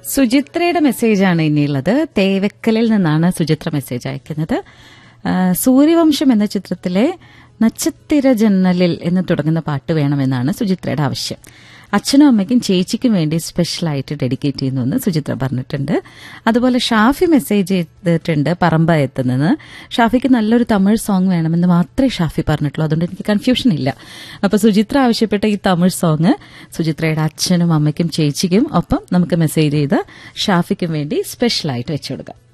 സുചിത്രയുടെ മെസ്സേജാണ് ഇനിയുള്ളത് തേവക്കലിൽ നിന്നാണ് സുചിത്ര മെസ്സേജ് അയക്കുന്നത് ആ, സൂര്യവംശം എന്ന ചിത്രത്തിലെ നക്ഷത്തിര ജന്നലിൽ എന്ന് തുടങ്ങുന്ന പാട്ട് വേണമെന്നാണ് സുചിത്രയുടെ ആവശ്യം അച്ഛനും അമ്മയ്ക്കും ചേച്ചിക്കും വേണ്ടി സ്പെഷ്യലായിട്ട് ഡെഡിക്കേറ്റ് ചെയ്യുന്നു സുചിത്ര പറഞ്ഞിട്ടുണ്ട് അതുപോലെ ഷാഫി മെസ്സേജ് ചെയ്തിട്ടുണ്ട് പറമ്പ എത്തുന്നത് ഷാഫിക്ക് നല്ലൊരു തമിഴ് സോങ് വേണമെന്ന് മാത്രമേ ഷാഫി പറഞ്ഞിട്ടുള്ളൂ അതുകൊണ്ട് എനിക്ക് കൺഫ്യൂഷൻ ഇല്ല അപ്പൊ സുചിത്ര ആവശ്യപ്പെട്ട ഈ തമിഴ് സോങ് സുചിത്രയുടെ അച്ഛനും അമ്മയ്ക്കും ചേച്ചിക്കും ഒപ്പം നമുക്ക് മെസ്സേജ് ചെയ്ത് ഷാഫിക്കും വേണ്ടി സ്പെഷ്യലായിട്ട് വെച്ചു കൊടുക്കാം